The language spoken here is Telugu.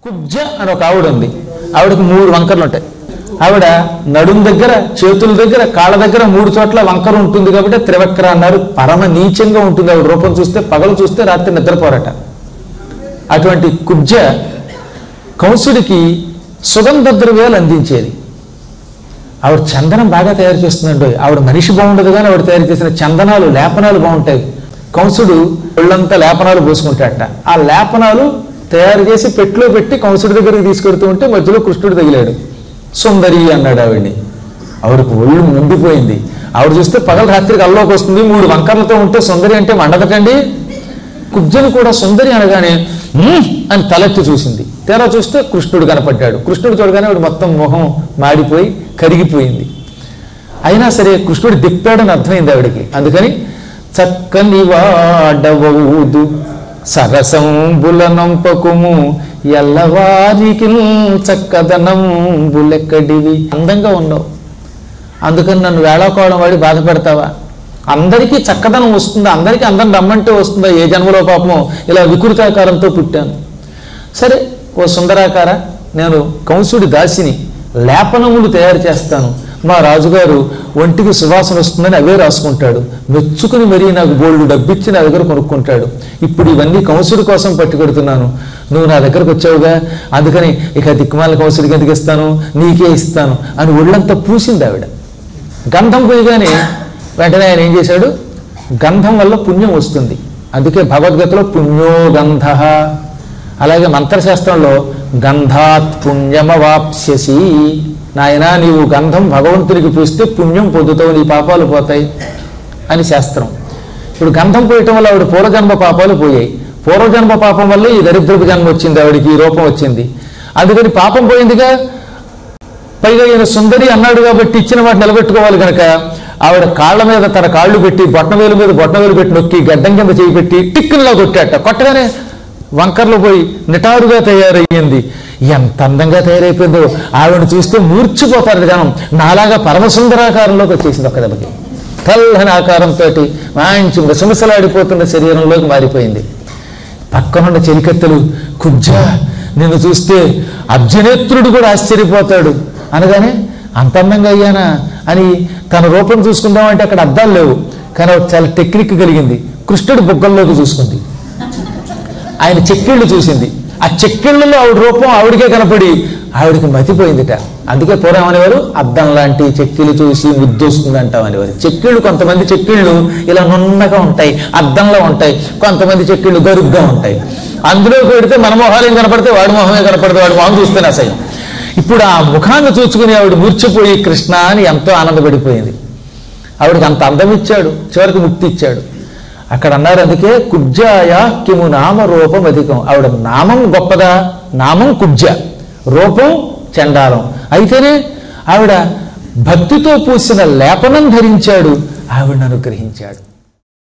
కుబ్జ అని ఒక ఆవిడ ఉంది ఆవిడకి మూడు వంకరలు ఉంటాయి ఆవిడ నడుం దగ్గర చేతుల దగ్గర కాళ్ళ దగ్గర మూడు చోట్ల వంకర ఉంటుంది కాబట్టి త్రివక్ర అన్నారు పరమ నీచంగా ఉంటుంది ఆవిడ రూపం చూస్తే పగలు చూస్తే రాత్రి నిద్రపోరట అటువంటి కుబ్జ కంసుడికి సుగంధ ద్రవ్యాలు అందించేది ఆవిడ చందనం బాగా తయారు చేస్తుందండి ఆవిడ మనిషి బాగుండదు కానీ ఆవిడ తయారు చేసిన చందనాలు లేపనాలు బాగుంటాయి కంసుడు ఒళ్ళంతా లేపనాలు పోసుకుంటాడట ఆ లేపనాలు తయారు చేసి పెట్టులో పెట్టి కంసుడి దగ్గరికి తీసుకెడుతూ ఉంటే మధ్యలో కృష్ణుడు తగిలాడు సుందరి అన్నాడు ఆవిడ్ని ఆవిడకు ఒళ్ళు ముండిపోయింది ఆవిడ చూస్తే పగల రాత్రికి అల్లోకి వస్తుంది మూడు వంకర్లతో ఉంటే సుందరి అంటే మండదటండి కుబ్జను కూడా సుందరి అనగానే "ఉమ్" అని తలెత్తి చూసింది తెర చూస్తే కృష్ణుడు కనపడ్డాడు కృష్ణుడు చూడగానే ఆవిడ మొత్తం మొహం మాడిపోయి కరిగిపోయింది అయినా సరే కృష్ణుడు దిప్పాడని అర్థమైంది ఆవిడకి అందుకని చక్కని వాడవౌదు సరసంబుల నంపకుము ఎల్లవారికి చక్కదనంబులెక్కడివి అందంగా ఉన్నావు అందుకని నన్ను వేళాకోవడం వాడి బాధపెడతావా అందరికీ చక్కదనం వస్తుందా అందరికీ అందరం రమ్మంటే వస్తుందా ఏ జన్మలో పాపమో ఇలా వికృతాకారంతో పుట్టాను సరే ఓ సుందరాకార నేను కంసుడి దాసిని లేపనములు తయారు చేస్తాను మా రాజుగారు ఒంటికి సువాసన వస్తుందని అవే రాసుకుంటాడు మెచ్చుకుని మరీ నాకు బోల్డ్ డబ్బిచ్చి నా దగ్గర కొనుక్కుంటాడు ఇప్పుడు ఇవన్నీ కంసుడి కోసం పట్టుకెడుతున్నాను నువ్వు నా దగ్గరకు వచ్చావుగా అందుకని ఇక దిక్కుమాల కంసుడికి ఎందుకు ఇస్తాను నీకే ఇస్తాను అని ఒళ్ళంతా పూసింది ఆవిడ గంధం పోయగానే వెంటనే ఆయన ఏం చేశాడు గంధం వల్ల పుణ్యం వస్తుంది అందుకే భగవద్గీతలో పుణ్యో గంధ అలాగే మంత్రశాస్త్రంలో గంధాత్ పుణ్యమవాప్స్యసి నాయనా నీవు గంధం భగవంతునికి పూస్తే పుణ్యం పొందుతావు నీ పాపాలు పోతాయి అని శాస్త్రం ఇప్పుడు గంధం పోయటం వల్ల ఆవిడ పూర్వజన్మ పాపాలు పోయాయి పూర్వజన్మ పాపం వల్ల ఈ దరిద్రపు జన్మ వచ్చింది ఆవిడికి ఈ రూపం వచ్చింది అందుకని పాపం పోయిందిగా పైగా ఈయన సుందరి అన్నాడు కాబట్టి ఇచ్చిన వాటి నిలబెట్టుకోవాలి కనుక ఆవిడ కాళ్ళ మీద తన కాళ్ళు పెట్టి బొట్టనవేలు మీద బొట్టనవేలు పెట్టి నొక్కి గడ్డం కింద చేయి పెట్టి టిక్కులా కొట్టాట కొట్టగానే వంకర్లు పోయి నిటారుగా తయారయ్యింది ఎంత అందంగా తయారైపోయిందో ఆవిడ చూస్తే మూర్చిపోతారు జనం నాలాగా పరమసుందరాకారంలోకి వచ్చేసింది ఒక్క దెబ్బకి తెల్లని ఆకారంతో మంచి మిసమిసలాడిపోతున్న శరీరంలోకి మారిపోయింది పక్కనున్న చెలికత్తెలు కుజ్జా నిన్ను చూస్తే అర్జునేత్రుడు కూడా ఆశ్చర్యపోతాడు అనగానే అంత అందంగా అయ్యానా అని తన రూపం చూసుకుందామంటే అక్కడ అద్దాలు లేవు కానీ ఒక చాలా టెక్నిక్ కలిగింది కృష్ణుడు బుగ్గల్లోకి చూసుకుంది ఆయన చెక్కిళ్ళు చూసింది ఆ చెక్కిళ్ళలో ఆవిడ రూపం ఆవిడకే కనపడి ఆవిడకి మతిపోయిందిట అందుకే పూర్వం అనేవారు అద్దం లాంటి చెక్కిళ్ళు చూసి ముద్దొస్తుంది అంటాం అనేవారు చెక్కిళ్ళు కొంతమంది చెక్కిళ్ళు ఇలా నున్నగా ఉంటాయి అద్దంలో ఉంటాయి కొంతమంది చెక్కిళ్ళు గరుగ్గా ఉంటాయి అందులో పెడితే మన మొహాలు ఏం కనపడితే వాడి మొహమే కనపడితే వాడి మొహం చూస్తేనే అసహ్యం ఇప్పుడు ఆ ముఖాన్ని చూసుకుని ఆవిడ మూర్చిపోయి కృష్ణ అని ఎంతో ఆనందపడిపోయింది ఆవిడకి అంత అందం ఇచ్చాడు చివరికి ముక్తి ఇచ్చాడు అక్కడ అన్నారు అందుకే కుబ్జాయ కిము నామ రూపం అధికం ఆవిడ నామం గొప్పదా నామం కుబ్జ రూపం చండాలం అయితేనే ఆవిడ భక్తితో పూసిన లేపనం ధరించాడు ఆవిడను అనుగ్రహించాడు